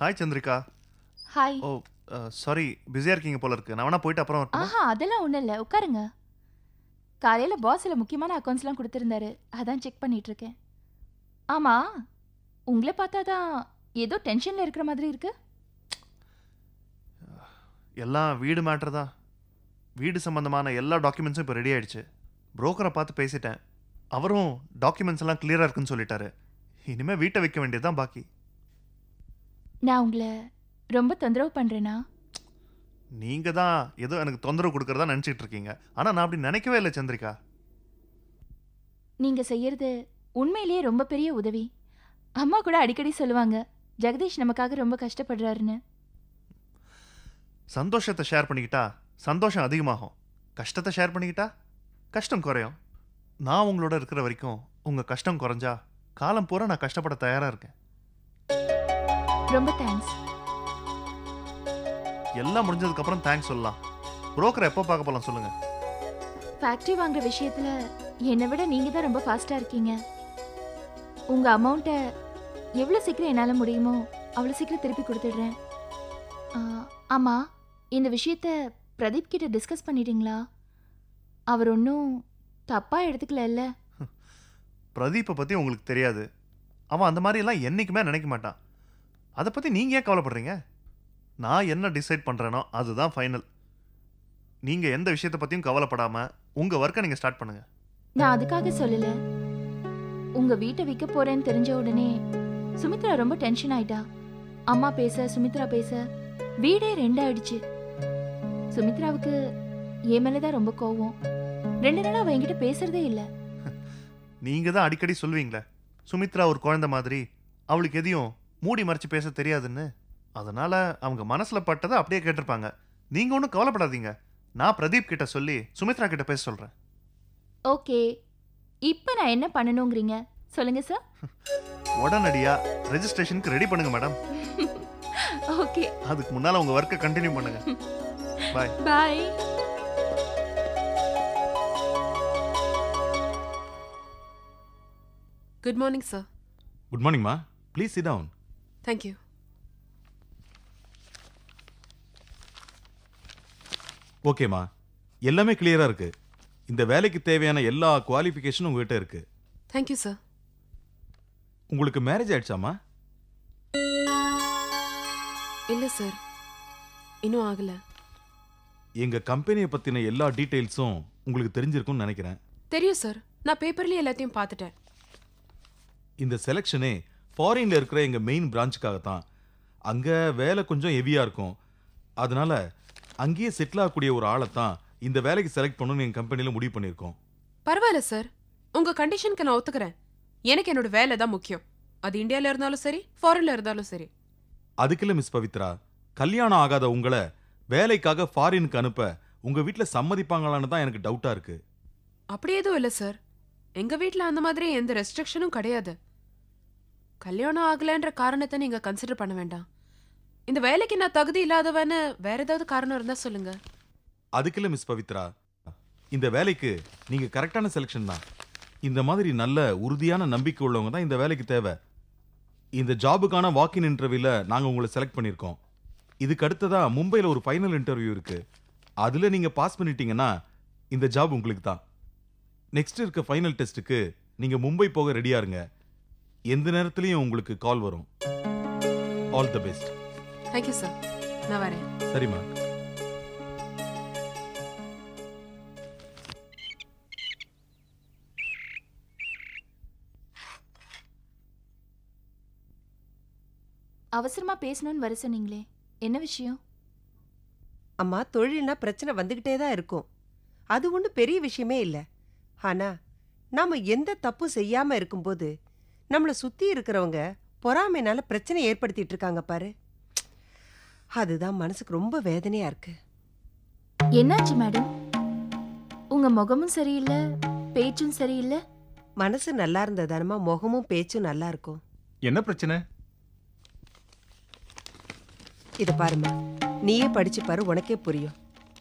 Hi Chandrika hi oh sorry பிஸியாக இருக்கீங்க போல இருக்கு நான் வேணா போயிட்டு அப்புறம் வரட்டுமா? ஆஹா அதெல்லாம் ஒன்றும் இல்லை உட்காருங்க காலையில் பாஸ் சில முக்கியமான அக்கௌண்ட்ஸ்லாம் கொடுத்துருந்தாரு அதான் செக் பண்ணிட்டு இருக்கேன் ஆமாம் உங்களை பார்த்தா தான் ஏதோ டென்ஷனில் இருக்கிற மாதிரி இருக்கு எல்லாம் வீடு மேட்டர் தான் வீடு சம்பந்தமான எல்லா டாக்குமெண்ட்ஸும் இப்போ ரெடி ஆயிடுச்சு புரோக்கரை பார்த்து பேசிட்டேன் அவரும் டாக்குமெண்ட்ஸ் எல்லாம் கிளியராக இருக்குன்னு சொல்லிட்டாரு இனிமேல் வீட்டை வைக்க வேண்டியது தான் பாக்கி நான் உங்களை ரொம்ப தொந்தரவு பண்ணுறேனா நீங்கள் தான் ஏதோ எனக்கு தொந்தரவு கொடுக்கறதா நினச்சிட்டு இருக்கீங்க ஆனால் நான் அப்படி நினைக்கவே இல்லை சந்திரிகா நீங்கள் செய்யறது உண்மையிலேயே ரொம்ப பெரிய உதவி அம்மா கூட அடிக்கடி சொல்லுவாங்க ஜெகதீஷ் நமக்காக ரொம்ப கஷ்டப்படுறாருன்னு சந்தோஷத்தை ஷேர் பண்ணிக்கிட்டா சந்தோஷம் அதிகமாகும் கஷ்டத்தை ஷேர் பண்ணிக்கிட்டா கஷ்டம் குறையும் நான் உங்களோட இருக்கிற வரைக்கும் உங்கள் கஷ்டம் குறைஞ்சா காலம் பூரா நான் கஷ்டப்பட தயாராக இருக்கேன் ரொம்ப தேங்க்ஸ் எல்லாம் முடிஞ்சதுக்கப்புறம் தேங்க்ஸ் சொல்லலாம் புரோக்கரை எப்போ பார்க்க போகலாம் சொல்லுங்கள் ஃபேக்ட்ரி வாங்குற விஷயத்துல என்னை விட நீங்க தான் ரொம்ப ஃபாஸ்டா இருக்கீங்க உங்க அமௌண்ட்டை எவ்வளோ சீக்கிரம் என்னால் முடியுமோ அவ்வளோ சீக்கிரம் திருப்பி கொடுத்துடுறேன் ஆ, ஆமா இந்த விஷயத்த பிரதீப் கிட்ட டிஸ்கஸ் பண்ணிட்டீங்களா அவர் ஒன்றும் தப்பா எடுத்துக்கல பிரதீப்பை பற்றி உங்களுக்கு தெரியாது அவன் அந்த மாதிரியெல்லாம் என்றைக்குமே நினைக்க மாட்டான் அதை பற்றி நீங்கள் ஏன் கவலைப்படுறீங்க நான் என்ன டிசைட் பண்ணுறேனோ அதுதான் ஃபைனல் நீங்கள் எந்த விஷயத்தை பற்றியும் கவலைப்படாமல் உங்கள் ஒர்க்கை நீங்கள் ஸ்டார்ட் பண்ணுங்கள் நான் அதுக்காக சொல்லல உங்க வீட்டை விற்க போறேன்னு தெரிஞ்ச உடனே சுமித்ரா ரொம்ப டென்ஷன் ஆயிட்டா அம்மா பேச சுமித்ரா பேச வீடே ரெண்டாயிடுச்சு சுமித்ராவுக்கு என் மேலதான் ரொம்ப கோவம் ரெண்டு நாளா அவ என்கிட்ட பேசுறதே இல்ல நீங்கள் தான் அடிக்கடி சொல்லுவீங்களே சுமித்ரா ஒரு குழந்தை மாதிரி அவளுக்கு எதையும் மூடி மறைச்சு பேச தெரியாதுன்னு அதனால் அவங்க மனசில் பட்டதை அப்படியே கேட்டிருப்பாங்க நீங்கள் ஒன்றும் கவலைப்படாதீங்க நான் பிரதீப் கிட்ட சொல்லி சுமித்ரா கிட்ட பேச சொல்கிறேன் ஓகே இப்ப நான் என்ன பண்ணணுங்கிறீங்க சொல்லுங்க சார் உடனடியாக ரெஜிஸ்ட்ரேஷனுக்கு ரெடி பண்ணுங்க மேடம் ஓகே அதுக்கு முன்னால் உங்கள் ஒர்க்கை கண்டினியூ பண்ணுங்க bye bye good morning sir good மார்னிங்மா ப்ளீஸ் சிட் டவுன் தேங்க்யூ ஓகேம்மா எல்லாமே கிளியரா இருக்கு இந்த வேலைக்கு தேவையான எல்லா குவாலிஃபிகேஷனும் உங்ககிட்ட இருக்கு தேங்க்யூ சார் உங்களுக்கு மேரேஜ் ஆயிடுச்சாமா இல்லை சார் இன்னும் ஆகல எங்க கம்பெனியை பத்தின எல்லா டீடைல்ஸும் உங்களுக்கு தெரிஞ்சிருக்கும்னு நினைக்கிறேன் தெரியும் சார் நான் பேப்பர்லயே எல்லாத்தையும் பார்த்துட்டேன் இந்த செலெக்ஷனே ஃபாரின்ல இருக்கிற எங்க மெயின் பிரான்ச்சுக்காக தான் அங்க வேலை கொஞ்சம் ஹெவியா இருக்கும் அதனால அங்கேயே செட்டில் ஆகக்கூடிய ஒரு ஆளை தான் இந்த வேலைக்கு செலக்ட் பண்ணணும்னு எங்க கம்பெனில முடிவு பண்ணியிருக்கோம் பரவாயில்ல சார் உங்க கண்டிஷனுக்கு நான் ஒத்துக்கிறேன் எனக்கு என்னோட வேலை தான் முக்கியம் அது இந்தியால இருந்தாலும் சரி ஃபாரின்ல இருந்தாலும் சரி அதுக்கில்ல மிஸ் பவித்ரா கல்யாணம் ஆகாத உங்களை வேலைக்காக ஃபாரினுக்கு அனுப்ப உங்க வீட்ல சம்மதிப்பாங்களான்னு தான் எனக்கு டவுட்டா இருக்கு அப்படி எதுவும் இல்லை சார் எங்க வீட்ல அந்த மாதிரி எந்த ரெஸ்ட்ரிக்ஷனும் கிடையாது கல்யாணம் ஆகலைன்ற காரணத்தை நீங்க கன்சிடர் பண்ண வேண்டாம் இந்த வேலைக்கு நான் தகுதி இல்லாதவன்னு வேற ஏதாவது காரணம் இருந்தா சொல்லுங்க அதுக்கில்ல மிஸ் பவித்ரா இந்த வேலைக்கு நீங்க கரெக்டான செலெக்ஷன் தான் இந்த மாதிரி நல்ல உறுதியான நம்பிக்கை உள்ளவங்க தான் இந்த வேலைக்கு தேவை இந்த ஜாபுக்கான வாக்கின் இன்டர்வியூல நாங்க உங்களை செலக்ட் பண்ணியிருக்கோம் இதுக்கு அடுத்ததா மும்பையில் ஒரு ஃபைனல் இன்டர்வியூ இருக்கு அதுல நீங்க பாஸ் பண்ணிட்டீங்கன்னா இந்த ஜாப் உங்களுக்கு தான் நெக்ஸ்ட் இருக்க ஃபைனல் டெஸ்ட்டுக்கு நீங்க மும்பை போக ரெடியா இருங்க எந்த நேரத்துலயும் உங்களுக்கு கால் வரும் all the best thank you sir நான் வரேன் சரிம்மா அவசரமா பேசணும்னு வர சொன்னீங்களே என்ன விஷயம் அம்மா தொழில்னா பிரச்சனை வந்துகிட்டே தான் இருக்கும் அது ஒன்றும் பெரிய விஷயமே இல்லை ஆனா நாம எந்த தப்பும் செய்யாம இருக்கும்போது நம்மளை சுத்தி இருக்கிறவங்க பொறாமைனால பிரச்சனை ஏற்படுத்திட்டு இருக்காங்க பாரு அதுதான் மனசுக்கு ரொம்ப வேதனையா இருக்கு என்னாச்சு மேடம் உங்க முகமும் சரியில்லை பேச்சும் சரியில்லை மனசு நல்லா இருந்ததானமா முகமும் பேச்சும் நல்லா இருக்கும் என்ன பிரச்சனை இத பாருமா நீயே படிச்சு பாரு உனக்கே புரியும்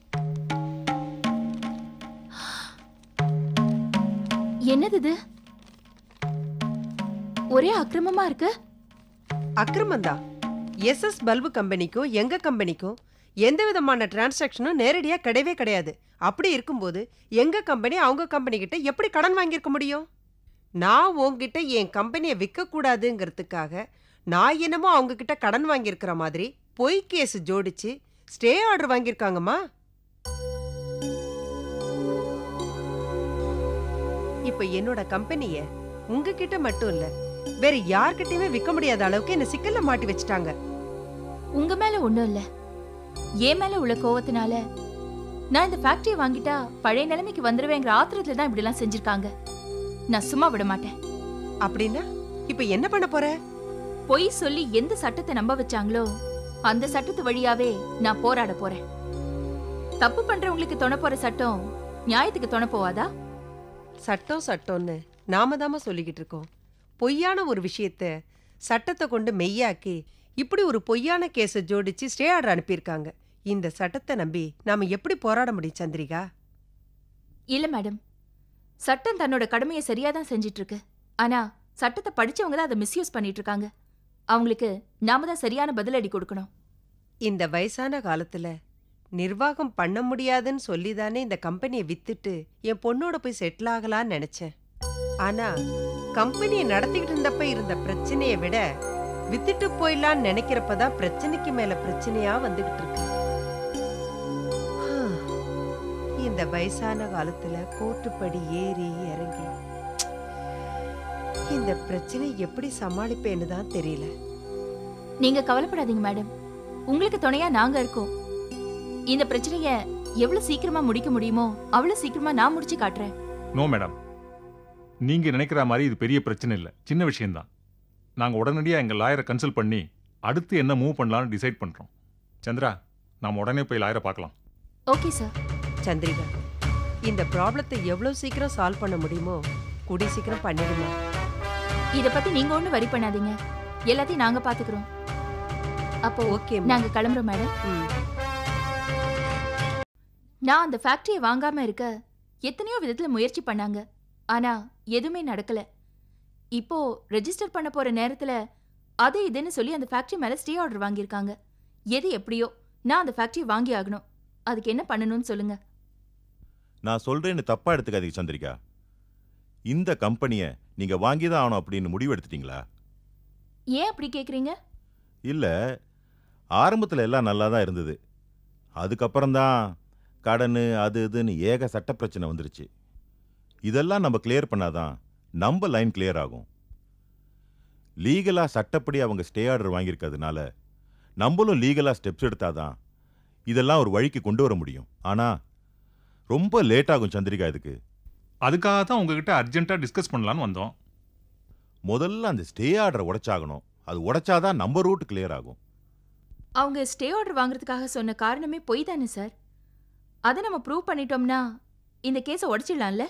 என்னது இது ஒரே அக்கிரமமா இருக்கு அக்கிரமந்தான் எஸ்எஸ் பல்பு கம்பெனிக்கும் எங்க கம்பெனிக்கும் எந்த விதமான டிரான்சாக்ஷனும் நேரடியா கிடையவே கிடையாது அப்படி இருக்கும்போது எங்க கம்பெனி அவங்க கம்பெனி கிட்ட எப்படி கடன் வாங்கியிருக்க முடியும் நான் உங்ககிட்ட என் கம்பெனியை விற்க கூடாதுங்கிறதுக்காக நான் என்னமோ அவங்க கிட்ட கடன் வாங்கியிருக்கிற மாதிரி பொய் கேஸ் ஜோடிச்சு ஸ்டே ஆர்டர் வாங்கியிருக்காங்கம்மா இப்ப என்னோட கம்பெனிய உங்ககிட்ட மட்டும் இல்ல வேற யார்கிட்டயுமே விற்க முடியாத அளவுக்கு என்ன சிக்கல்ல மாட்டி வச்சுட்டாங்க உங்க மேல ஒண்ணும் இல்ல என் மேல உள்ள கோவத்தினால நான் இந்த ஃபேக்டரியை வாங்கிட்டா பழைய நிலைமைக்கு வந்துருவேங்கிற ஆத்திரத்துல தான் இப்படி எல்லாம் செஞ்சிருக்காங்க நான் சும்மா விட மாட்டேன் அப்படின்னா இப்ப என்ன பண்ண போற பொய் சொல்லி எந்த சட்டத்தை நம்ப வச்சாங்களோ அந்த சட்டத்து வழியாவே நான் போராட போறேன் தப்பு பண்றவங்களுக்கு தொண போற சட்டம் நியாயத்துக்கு தொண போவாதா சட்டம் சட்டம்னு நாம தாம சொல்லிக்கிட்டு இருக்கோம் பொய்யான ஒரு விஷயத்த சட்டத்தை கொண்டு மெய்யாக்கி இப்படி ஒரு பொய்யான கேஸை ஜோடிச்சு ஸ்டே ஆர்டர் அனுப்பியிருக்காங்க இந்த சட்டத்தை நம்பி நாம எப்படி போராட முடியும் சந்திரிகா இல்ல மேடம் சட்டம் தன்னோட கடமையை சரியா தான் செஞ்சிட்டு இருக்கு ஆனா சட்டத்தை படிச்சவங்க தான் அதை மிஸ்யூஸ் பண்ணிட்டு இருக்காங்க அவங்களுக்கு நாம தான் சரியான பதிலடி கொடுக்கணும் இந்த வயசான காலத்துல நிர்வாகம் பண்ண முடியாதுன்னு சொல்லி தானே இந்த கம்பெனியை வித்துட்டு என் பொண்ணோட போய் செட்டில் ஆகலான்னு நினைச்சேன் ஆனா கம்பெனியை நடத்திக்கிட்டு இருந்தப்ப இருந்த பிரச்சனையை விட வித்துட்டு போயிடலான்னு நினைக்கிறப்ப தான் பிரச்சனைக்கு மேல பிரச்சனையா வந்துகிட்டு இருக்கு ஹம். இந்த வயசான காலத்துல கோர்ட்டுப்படி ஏறி இறங்கி இந்த பிரச்சனை எப்படி சமாளிப்பேன்னு தான் தெரியல நீங்க கவலைப்படாதீங்க மேடம் உங்களுக்கு துணையா நாங்க இருக்கோம் இந்த பிரச்சனைய எவ்வளவு சீக்கிரமா முடிக்க முடியுமோ அவ்வளவு சீக்கிரமா நான் முடிச்சு காட்டுறேன் நோ மேடம் நீங்க நினைக்கிற மாதிரி இது பெரிய பிரச்சனை இல்லை சின்ன விஷயம்தான் நாங்க உடனடியா எங்க லாயரை கன்சல்ட் பண்ணி அடுத்து என்ன மூவ் பண்ணலாம்னு டிசைட் பண்றோம் சந்திரா நாம உடனே போய் லாயரை பார்க்கலாம் ஓகே சார் சந்திரிகா இந்த ப்ராப்ளத்தை எவ்வளவு சீக்கிரம் சால்வ் பண்ண முடியுமோ கூடி சீக்கிரம் பண்ணிடுமா இத பத்தி நீங்க ஒண்ணும் வரி பண்ணாதீங்க எல்லாத்தையும் நாங்க பாத்துக்கிறோம் அப்போ ஓகே நாங்க கிளம்புறோம் மேடம் நான் அந்த ஃபேக்டரியை வாங்காம இருக்க எத்தனையோ விதத்துல முயற்சி பண்ணாங்க ஆனா எதுவுமே நடக்கல இப்போ ரெஜிஸ்டர் பண்ண போற நேரத்துல அது இதுன்னு சொல்லி அந்த ஃபேக்டரி மேல ஸ்டே ஆர்டர் வாங்கியிருக்காங்க எது எப்படியோ நான் அந்த ஃபேக்டரி வாங்கி ஆகணும் அதுக்கு என்ன பண்ணணும்னு சொல்லுங்க நான் சொல்றேன்னு தப்பா எடுத்துக்காதீங்க சந்திரிகா இந்த கம்பெனியை நீங்க வாங்கி தான் ஆகணும் அப்படின்னு முடிவு எடுத்துட்டீங்களா ஏன் அப்படி கேக்குறீங்க இல்ல ஆரம்பத்துல எல்லாம் நல்லா தான் இருந்தது அதுக்கப்புறம் தான் கடன் அது இதுன்னு ஏக சட்ட பிரச்சனை வந்துருச்சு இதெல்லாம் நம்ம கிளியர் பண்ணாதான் நம்ம லைன் கிளியர் ஆகும் லீகலா சட்டப்படி அவங்க ஸ்டே ஆர்டர் வாங்கியிருக்கிறதுனால நம்மளும் லீகலா ஸ்டெப்ஸ் எடுத்தாதான் இதெல்லாம் ஒரு வழிக்கு கொண்டு வர முடியும் ஆனா ரொம்ப லேட் ஆகும் சந்திரிகா இதுக்கு அதுக்காக தான் உங்ககிட்ட அர்ஜென்ட்டா டிஸ்கஸ் பண்ணலாம்னு வந்தோம் முதல்ல அந்த ஸ்டே ஆர்டரை உடைச்சாகணும் அது உடைச்சாதான் நம்ம ரூட் கிளியர் ஆகும் அவங்க ஸ்டே ஆர்டர் வாங்குறதுக்காக சொன்ன காரணமே பொய் தானே சார் அதை நம்ம ப்ரூவ் பண்ணிட்டோம்னா இந்த கேஸை உடைச்சிடலாம்ல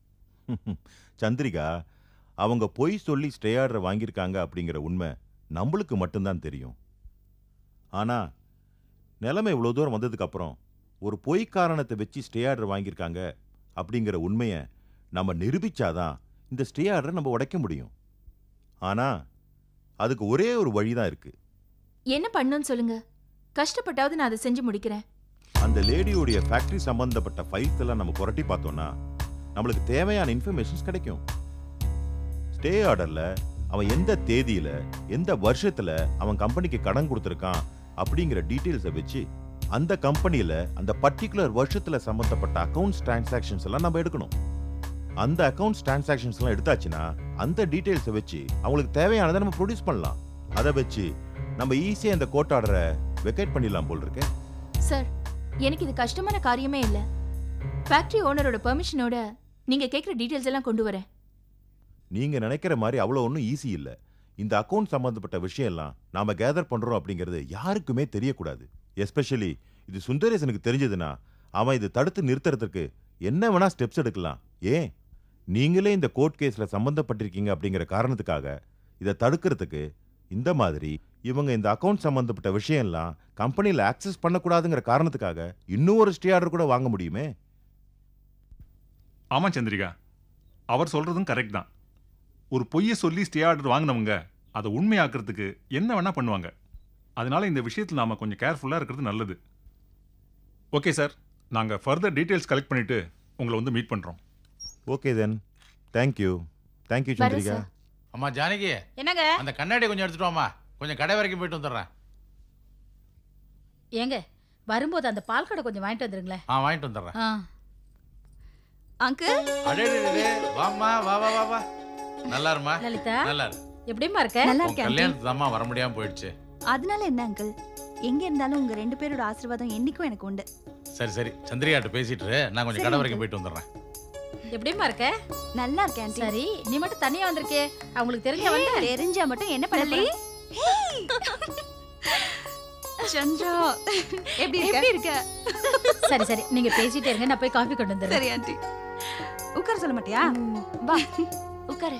சந்திரிகா அவங்க பொய் சொல்லி ஸ்டே ஆர்டர் வாங்கியிருக்காங்க அப்படிங்கிற உண்மை நம்மளுக்கு மட்டும்தான் தெரியும் ஆனா நிலைமை இவ்வளோ தூரம் வந்ததுக்கு அப்புறம் ஒரு பொய் காரணத்தை வச்சு ஸ்டே ஆர்டர் வாங்கியிருக்காங்க அப்படிங்கிற உண்மையை நம்ம நிரூபிச்சாதான் இந்த ஸ்டே ஆர்டரை நம்ம உடைக்க முடியும் ஆனா அதுக்கு ஒரே ஒரு வழி தான் இருக்கு என்ன பண்ணணும்னு சொல்லுங்க கஷ்டப்பட்டாவது நான் அதை செஞ்சு முடிக்கிறேன் அந்த லேடியோடைய ஃபேக்டரி சம்பந்தப்பட்ட ஃபைல்ஸ் எல்லாம் நம்ம புரட்டி பார்த்தோம்னா நம்மளுக்கு தேவையான இன்ஃபர்மேஷன்ஸ் கிடைக்கும் ஸ்டே ஆர்டர்ல அவன் எந்த தேதியில எந்த வருஷத்துல அவன் கம்பெனிக்கு கடன் கொடுத்துருக்கான் அப்படிங்கிற டீட்டெயில்ஸை வச்சு அந்த கம்பெனியில அந்த பர்டிகுலர் வருஷத்துல சம்பந்தப்பட்ட அக்கவுண்ட்ஸ் டிரான்சாக்ஷன்ஸ் எல்லாம் நம்ம எடுக்கணும் அந்த அக்கவுண்ட்ஸ் டிரான்சாக்ஷன்ஸ் எல்லாம் எடுத்தாச்சுன்னா அந்த டீட்டெயில்ஸை வச்சு அவங்களுக்கு தேவையானதை நம்ம ப்ரொடியூஸ் பண்ணலாம் அதை வச்சு நம்ம ஈஸியா இந்த கோட் ஆர்டரை வெக்கேட் பண்ணிடலாம் போல் இருக்கு சார் எனக்கு இது கஷ்டமான காரியமே இல்ல ஃபேக்டரி ஓனரோட பெர்மிஷனோட நீங்க கேக்குற டீடைல்ஸ் எல்லாம் கொண்டு வரேன் நீங்க நினைக்கிற மாதிரி அவ்வளோ ஒன்றும் ஈஸி இல்ல இந்த அக்கவுண்ட் சம்பந்தப்பட்ட விஷயம் எல்லாம் நாம கேதர் பண்றோம் அப்படிங்கிறது யாருக்குமே தெரியக்கூடாது எஸ்பெஷலி இது சுந்தரேசனுக்கு தெரிஞ்சதுன்னா அவன் இது தடுத்து நிறுத்துறதுக்கு என்ன வேணா ஸ்டெப்ஸ் எடுக்கலாம் ஏன் நீங்களே இந்த கோர்ட் கேஸ்ல சம்பந்தப்பட்டிருக்கீங்க அப்படிங்கிற காரணத்துக்காக இதை தடுக்கிறதுக்கு இந்த மாதிரி இவங்க இந்த அக்கவுண்ட் சம்பந்தப்பட்ட விஷயம் எல்லாம் கம்பெனியில் ஆக்சஸ் பண்ணக்கூடாதுங்கிற காரணத்துக்காக இன்னும் ஒரு ஸ்டே ஆர்டர் கூட வாங்க முடியுமே ஆமா சந்திரிகா அவர் சொல்றதும் கரெக்ட் தான் ஒரு பொய்யை சொல்லி ஸ்டே ஆர்டர் வாங்கினவங்க அதை உண்மையாக்குறதுக்கு என்ன வேணா பண்ணுவாங்க அதனால இந்த விஷயத்தில் நாம கொஞ்சம் கேர்ஃபுல்லாக இருக்கிறது நல்லது ஓகே சார் நாங்கள் ஃபர்தர் டீட்டெயில்ஸ் கலெக்ட் பண்ணிட்டு உங்களை வந்து மீட் பண்ணுறோம் ஓகே தென் தேங்க்யூ தேங்க்யூ வரேன் சந்திரிகா சார் அம்மா ஜானகி என்னங்க அந்த கண்ணாடி கொஞ்சம் எடுத்துட்டு வாம்மா கொஞ்சம் கடை வரைக்கும் போயிட்டு வந்துடுறேன் ஏங்க வரும்போது அந்த பால் கடை கொஞ்சம் வாங்கிட்டு வந்துருங்களேன் ஆ வாங்கிட்டு வந்துடுறேன் ஆ அங்கிள் அடே வாம்மா வா வா வா வா நல்லா இருமா லலிதா நல்லா இரு எப்படிம்மா இருக்க நல்லா உன் இருக்கேன் ஆண்டி. கல்யாணத்துக்கு அம்மா வர முடியாம போயிடுச்சு அதனால என்ன அங்கிள் எங்க இருந்தாலும் உங்க ரெண்டு பேரோட ஆசீர்வாதம் என்னைக்கும் எனக்கு உண்டு சரி சரி சந்திரிகாட்ட பேசிட்டு இரு. நான் கொஞ்சம் சரி, கடை uncle. வரைக்கும் போயிட்டு வந்துடுறேன் எப்படிம்மா இருக்க நல்லா இருக்கேன் ஆண்டி சரி நீ மட்டும் தனியா வந்திருக்கே அவங்களுக்கு தெரிஞ்ச வந்து தெரிஞ்சா மட்டும் என்ன பண்ண லலி. சந்திரா எப்படி எப்படி இருக்க இருக்க சரி சரி நீங்க பேசிட்டே இருங்க நான் போய் காஃபி கொண்டு வந்துடுறேன் சரி ஆண்டி உட்கார சொல்ல மாட்டியா வா உட்காரு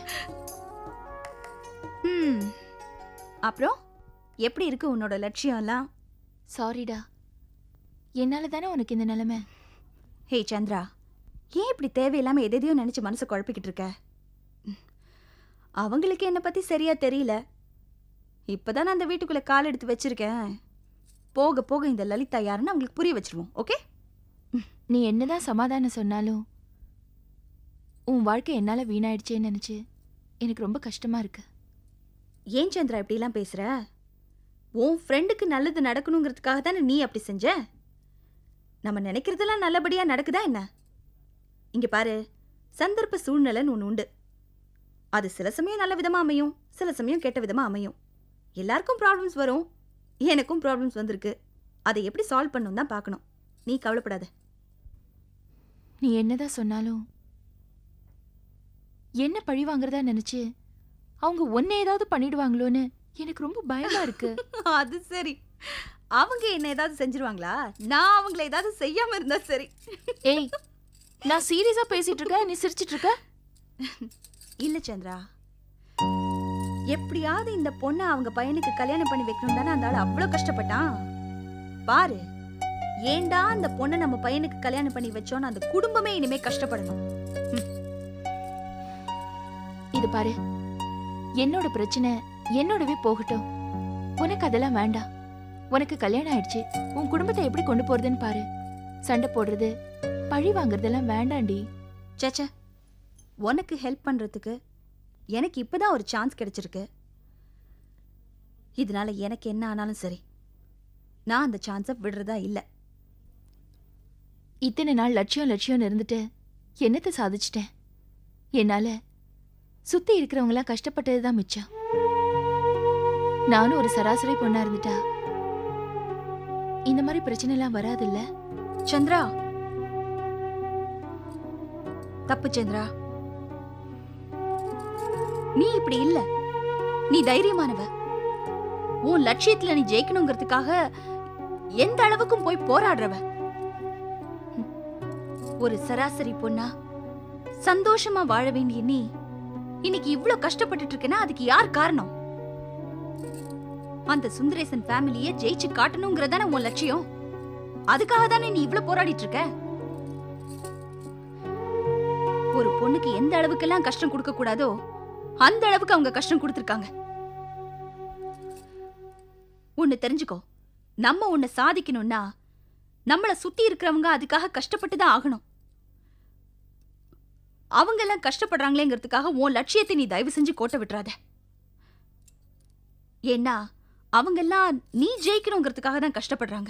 ம் அப்புறம் எப்படி இருக்கு உன்னோட லட்சியம் எல்லாம் சாரிடா என்னால தானே உனக்கு இந்த நிலைமை ஹே சந்திரா ஏன் இப்படி தேவையில்லாம எதையோ நினைச்சு மனசை குழப்பிக்கிட்டு இருக்க அவங்களுக்கு என்னை பத்தி சரியா தெரியல இப்பதான் நான் அந்த வீட்டுக்குள்ள கால் எடுத்து வச்சிருக்கேன் போக போக இந்த லலிதா யாருன்னு அவங்களுக்கு புரிய வச்சிருவோம் ஓகே நீ என்னதான் சமாதானம் சொன்னாலும் உன் வாழ்க்கை என்னால வீணாயிடுச்சேன்னு நினைச்சு எனக்கு ரொம்ப கஷ்டமா இருக்கு ஏன் சந்திரா இப்படிலாம் பேசுற உன் ஃப்ரெண்டுக்கு நல்லது நடக்கணுங்கிறதுக்காக தானே நீ அப்படி செஞ்ச நம்ம நினைக்கிறதெல்லாம் நல்லபடியா நடக்குதா என்ன இங்க பாரு சந்தர்ப்ப சூழ்நிலைன்னு ஒன்று உண்டு அது சில சமயம் நல்ல விதமா அமையும் சில சமயம் கெட்ட விதமா அமையும் எல்லாருக்கும் ப்ராப்ளம்ஸ் வரும் எனக்கும் ப்ராப்ளம்ஸ் வந்திருக்கு அதை எப்படி சால்வ் பண்ணணும் தான் பார்க்கணும் நீ கவலைப்படாத நீ என்னதான் சொன்னாலும் என்ன பழி வாங்குறதா நினைச்சு அவங்க ஒன்ன ஏதாவது பண்ணிடுவாங்களோன்னு எனக்கு ரொம்ப பயமா இருக்கு அது சரி அவங்க என்ன ஏதாவது செஞ்சிருவாங்களா நான் அவங்கள ஏதாவது செய்யாம இருந்தா சரி ஏய் நான் சீரியஸா பேசிட்டு இருக்கேன் நீ சிரிச்சிட்டு இருக்க இல்ல சந்திரா எப்படியாவது இந்த பொண்ணை அவங்க பையனுக்கு கல்யாணம் பண்ணி வைக்கணும் தானே அந்த ஆள் அவ்வளவு கஷ்டப்பட்டான் பாரு ஏன்டா அந்த பொண்ணை நம்ம பையனுக்கு கல்யாணம் பண்ணி வச்சோன்னு அந்த குடும்பமே இனிமே கஷ்டப்படணும் இது பாரு என்னோட பிரச்சனை என்னோடவே போகட்டும் உனக்கு அதெல்லாம் வேண்டாம் உனக்கு கல்யாணம் ஆயிடுச்சு உன் குடும்பத்தை எப்படி கொண்டு போறதுன்னு பாரு சண்டை போடுறது பழி வாங்குறதெல்லாம் வேண்டாண்டி சேச்சே உனக்கு ஹெல்ப் பண்றதுக்கு எனக்கு இப்பதான் ஒரு சான்ஸ் கிடைச்சிருக்கு இதனால எனக்கு என்ன ஆனாலும் சரி நான் அந்த சான்ஸை விடுறதா இல்ல இத்தனை நாள் லட்சியம் லட்சியம்னு இருந்துட்டு என்னத்தை சாதிச்சிட்டேன் என்னால சுத்தி இருக்கிறவங்களாம் கஷ்டப்பட்டதுதான் மிச்சம் நானும் ஒரு சராசரி பொண்ணா இருந்துட்டா இந்த மாதிரி பிரச்சனை எல்லாம் வராதுல்ல சந்திரா தப்பு சந்திரா நீ இப்படி இல்ல நீ தைரியமானவ உன் லட்சியத்துல நீ ஜெயிக்கணுங்கிறதுக்காக எந்த அளவுக்கும் போய் போராடுறவ ஹம். ஒரு சராசரி பொண்ணா சந்தோஷமா வாழ வேண்டிய நீ இன்னைக்கு இவ்ளோ கஷ்டப்பட்டுட்டு இருக்கேன்னா அதுக்கு யார் காரணம் அந்த சுந்தரேசன் ஃபேமிலிய ஜெயிச்சு காட்டணுங்கிறதானே உன் லட்சியம் அதுக்காக தானே நீ இவ்ளோ போராடிட்டு இருக்க ஒரு பொண்ணுக்கு எந்த அளவுக்கெல்லாம் கஷ்டம் கொடுக்க கூடாதோ அந்த அளவுக்கு அவங்க கஷ்டம் கொடுத்துருக்காங்க ஒன்னு தெரிஞ்சுக்கோ நம்ம ஒன்னு சாதிக்கணும்னா நம்மள சுத்தி இருக்கிறவங்க அதுக்காக கஷ்டப்பட்டு தான் ஆகணும் அவங்க எல்லாம் கஷ்டப்படுறாங்களேங்கிறதுக்காக உன் லட்சியத்தை நீ தயவு செஞ்சு கோட்டை விட்டுறாத ஏன்னா அவங்க எல்லாம் நீ ஜெயிக்கணுங்கிறதுக்காக தான் கஷ்டப்படுறாங்க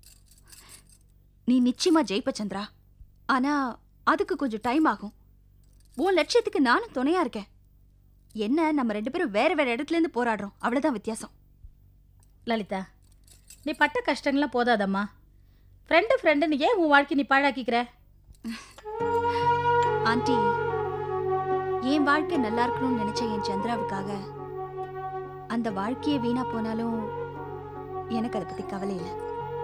நீ நிச்சயமா ஜெயிப்ப சந்திரா ஆனா அதுக்கு கொஞ்சம் டைம் ஆகும் உன் லட்சியத்துக்கு நானும் துணையா இருக்கேன் என்ன நம்ம ரெண்டு பேரும் வேற வேற இடத்துல இருந்து போராடுறோம் அவ்வளவுதான் வித்தியாசம் லலிதா நீ பட்ட கஷ்டங்கள்லாம் போதாதம்மா ஃப்ரெண்டு ஃப்ரெண்டுன்னு ஏன் உன் வாழ்க்கை நீ பாழாக்கிக்கிற ஆண்டி என் வாழ்க்கை நல்லா இருக்கணும்னு நினைச்ச என் சந்திராவுக்காக அந்த வாழ்க்கையே வீணா போனாலும் எனக்கு அதை பத்தி கவலை இல்லை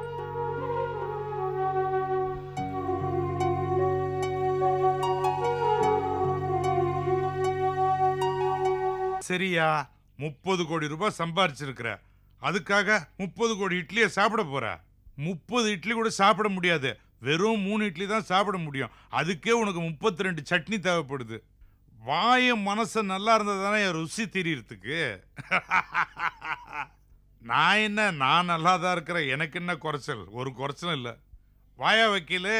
சரியா முப்பது கோடி ரூபாய் சம்பாரிச்சிருக்கிற அதுக்காக முப்பது கோடி இட்லியை சாப்பிட போற முப்பது இட்லி கூட சாப்பிட முடியாது வெறும் மூணு இட்லி தான் சாப்பிட முடியும் அதுக்கே உனக்கு முப்பத்தி ரெண்டு சட்னி தேவைப்படுது வாய மனசு நல்லா இருந்தா தானே ருசி தெரியறதுக்கு நான் என்ன நான் நல்லா தான் இருக்கிறேன் எனக்கு என்ன குறைச்சல் ஒரு குறைச்சலும் இல்லை வாயா வக்கீலு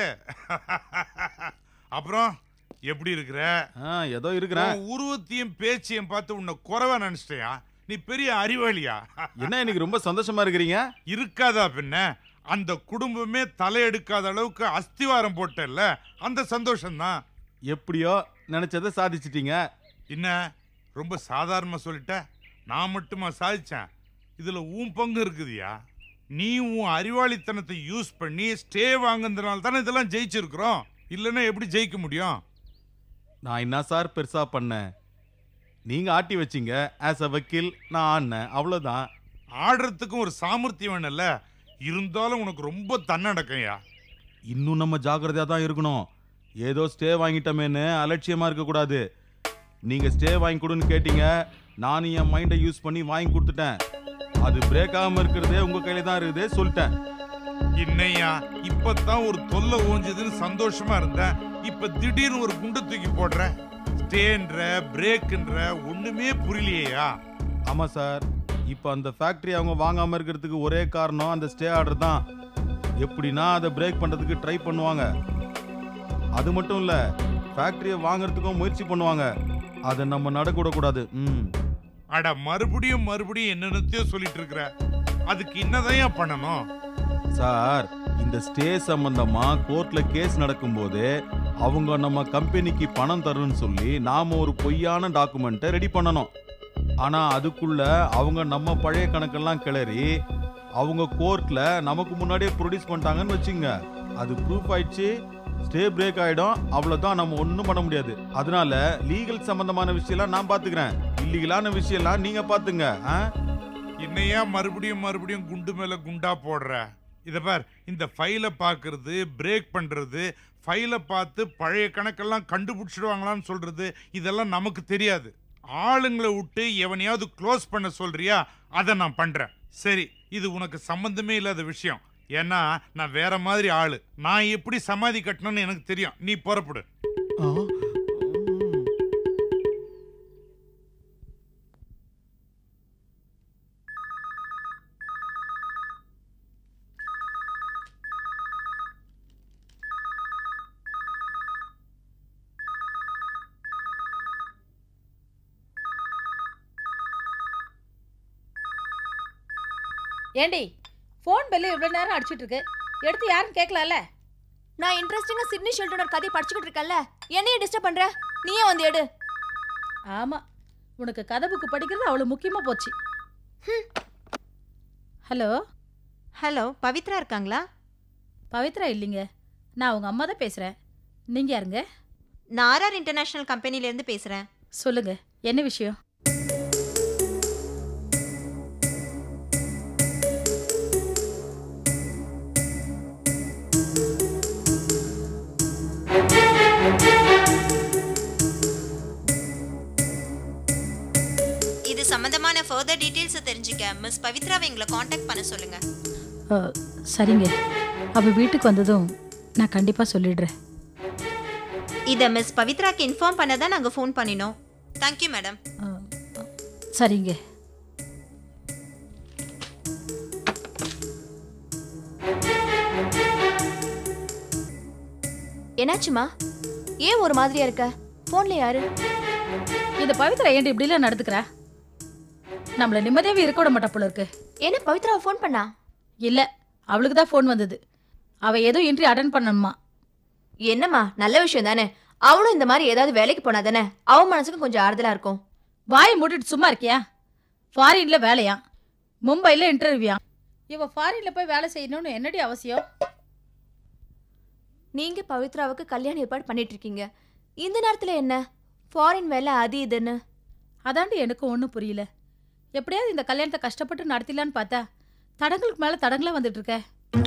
அப்புறம் எப்படி இருக்கிற ஆ, ஏதோ இருக்கிறேன் உன் உருவத்தையும் பேச்சையும் பார்த்து உன்னை குறைவா நினைச்சிட்டியா நீ பெரிய அறிவாளியா என்ன இன்னைக்கு ரொம்ப சந்தோஷமா இருக்கிறீங்க இருக்காதா பின்ன அந்த குடும்பமே தலையெடுக்காத அளவுக்கு அஸ்திவாரம் போட்டல்ல அந்த சந்தோஷம்தான் எப்படியோ நினைச்சதை சாதிச்சிட்டீங்க என்ன ரொம்ப சாதாரணமா சொல்லிட்ட நான் மட்டுமா சாதிச்சேன் இதுல உன் பங்கு இருக்குதுயா நீ உன் அறிவாளித்தனத்தை யூஸ் பண்ணி ஸ்டே வாங்குனதுனால தானே இதெல்லாம் ஜெயிச்சிருக்கிறோம் இல்லைன்னா எப்படி ஜெயிக்க முடியும் நான் என்ன சார் பெருசா பண்ணேன் நீங்க ஆட்டி வச்சீங்க ஆஸ் அ வக்கீல் நான் ஆடினேன் அவ்வளவுதான் ஆடுறதுக்கும் ஒரு சாமர்த்தியம் வேணும்ல இருந்தாலும் உனக்கு ரொம்ப தன்னடக்கம்யா இன்னும் நம்ம ஜாக்கிரதையா தான் இருக்கணும் ஏதோ ஸ்டே வாங்கிட்டோமேன்னு அலட்சியமா இருக்கக்கூடாது நீங்க ஸ்டே வாங்கி கொடுன்னு கேட்டீங்க நானும் என் மைண்டை யூஸ் பண்ணி வாங்கி கொடுத்துட்டேன் அது பிரேக் ஆகாம இருக்கிறதே உங்க கையில தான் இருக்குது சொல்லிட்டேன் என்னையா இப்பதான் ஒரு தொல்லை ஓஞ்சதுன்னு சந்தோஷமா இருந்தேன் இப்ப திடீர்னு ஒரு குண்டு தூக்கி போடுற ஸ்டேன்ற பிரேக்ன்ற ஒண்ணுமே புரியலையா ஆமா சார் இப்போ அந்த ஃபேக்டரி அவங்க வாங்காம இருக்கிறதுக்கு ஒரே காரணம் அந்த ஸ்டே ஆர்டர் தான் எப்படின்னா அதை பிரேக் பண்றதுக்கு ட்ரை பண்ணுவாங்க அது மட்டும் இல்ல ஃபேக்டரியை வாங்குறதுக்கும் முயற்சி பண்ணுவாங்க அதை நம்ம நடக்கூடக்கூடாது ம் அட மறுபடியும் மறுபடியும் என்னென்னத்தையோ சொல்லிட்டு இருக்கிற அதுக்கு என்னதான் பண்ணணும் சார் இந்த ஸ்டே சம்பந்தமா கோர்ட்ல கேஸ் நடக்கும்போது அவங்க நம்ம கம்பெனிக்கு பணம் தருன்னு சொல்லி நாம ஒரு பொய்யான டாக்குமெண்ட்டை ரெடி பண்ணணும் ஆனா அதுக்குள்ள அவங்க நம்ம பழைய கணக்கெல்லாம் கிளறி அவங்க கோர்ட்ல நமக்கு முன்னாடியே ப்ரொடியூஸ் பண்ணிட்டாங்கன்னு வச்சுங்க அது ப்ரூஃப் ஆயிடுச்சு ஸ்டே பிரேக் ஆயிடும் அவ்வளவுதான் நம்ம ஒன்றும் பண்ண முடியாது அதனால லீகல் சம்பந்தமான விஷயம்லாம் நான் பாத்துக்கிறேன் இல்லீகலான விஷயம்லாம் நீங்க பாத்துங்க ஆ என்னையா மறுபடியும் மறுபடியும் குண்டு மேல குண்டா போடுற இத பார் இந்த ஃபைலை பார்க்கறது பிரேக் பண்றது ஃபைலை பார்த்து பழைய கணக்கெல்லாம் கண்டுபிடிச்சிடுவாங்களான்னு சொல்றது இதெல்லாம் நமக்கு தெரியாது ஆளுங்களை விட்டு எவனையாவது க்ளோஸ் பண்ண சொல்றியா அதை நான் பண்றேன் சரி இது உனக்கு சம்பந்தமே இல்லாத விஷயம் ஏன்னா நான் வேற மாதிரி ஆளு நான் எப்படி சமாதி கட்டணும்னு எனக்கு தெரியும் நீ புறப்படு ஏண்டி ஃபோன் பெல்லு இவ்வளோ நேரம் அடிச்சிட்டு இருக்கு எடுத்து யாரும் கேட்கலாம்ல நான் இன்ட்ரெஸ்டிங்கா சிட்னி ஷெல்டனோட கதையை படிச்சுக்கிட்டு இருக்கேன்ல என்னைய டிஸ்டர்ப் பண்ற நீயே வந்து எடு ஆமாம் உனக்கு கதை புக்கு படிக்கிறது அவ்வளோ முக்கியமாக போச்சு ஹலோ ஹலோ பவித்ரா இருக்காங்களா பவித்ரா இல்லைங்க நான் உங்கள் அம்மா தான் பேசுகிறேன் நீங்கள் யாருங்க நான் ஆர்ஆர் இன்டர்நேஷனல் கம்பெனிலேருந்து பேசுகிறேன் சொல்லுங்க என்ன விஷயம் இது சம்மந்தமான ஃபர்தர் டீட்டெயில்ஸை தெரிஞ்சுக்க மிஸ் பவித்ராவை எங்களை காண்டாக்ட் பண்ண சொல்லுங்கள் அஹ், சரிங்க அவள் வீட்டுக்கு வந்ததும் நான் கண்டிப்பாக சொல்லிடுறேன் இதை மிஸ் பவித்ராக்கு இன்ஃபார்ம் பண்ண தான் நாங்கள் ஃபோன் பண்ணினோம் தேங்க்யூ மேடம் அஹ், சரிங்க என்னாச்சுமா ஏன் ஒரு மாதிரியா இருக்க போன்ல யாரு இந்த பவித்ரா ஏன்டி இப்படிலாம் நடந்துக்கிறா நம்மள நிம்மதியாவே இருக்க விட மாட்டா போல இருக்கு என்ன பவித்ராவை ஃபோன் பண்ணா இல்லை அவளுக்கு தான் ஃபோன் வந்தது அவள் ஏதோ இன்ட்ரி அட்டன் பண்ணணுமா என்னம்மா நல்ல விஷயம் தானே அவளும் இந்த மாதிரி ஏதாவது வேலைக்கு போனா தானே அவ மனசுக்கும் கொஞ்சம் ஆறுதலா இருக்கும் வாயை மூடிட்டு சும்மா இருக்கியா ஃபாரின்ல வேலையா மும்பையில் இன்டர்வியூயா இவ ஃபாரின்ல போய் வேலை செய்யணும்னு என்னடி அவசியம் நீங்க பவித்ராவுக்கு கல்யாணம் ஏற்பாடு பண்ணிட்டு இருக்கீங்க இந்த நேரத்துல என்ன ஃபாரின் வேலை அது இதுன்னு அதாண்டி எனக்கும் ஒன்றும் புரியல எப்படியாவது இந்த கல்யாணத்தை கஷ்டப்பட்டு நடத்திடலான்னு பார்த்தா தடங்களுக்கு மேலே தடங்களா வந்துட்டு இருக்க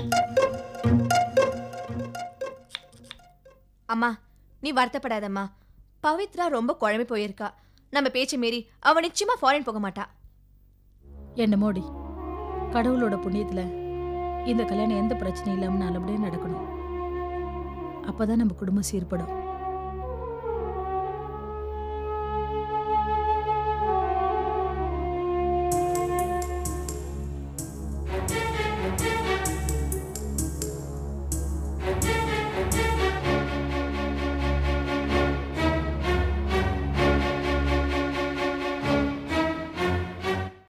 அம்மா நீ வருத்தப்படாதம்மா பவித்ரா ரொம்ப குழம்பி போயிருக்கா நம்ம பேச்சை மீறி அவ நிச்சயமா ஃபாரின் போக மாட்டா என்ன மோடி கடவுளோட புண்ணியத்தில் இந்த கல்யாணம் எந்த பிரச்சனையும் இல்லாமல் நல்லபடியாக நடக்கணும் அப்போ தான் நம்ம குடும்பம் சீர்படும்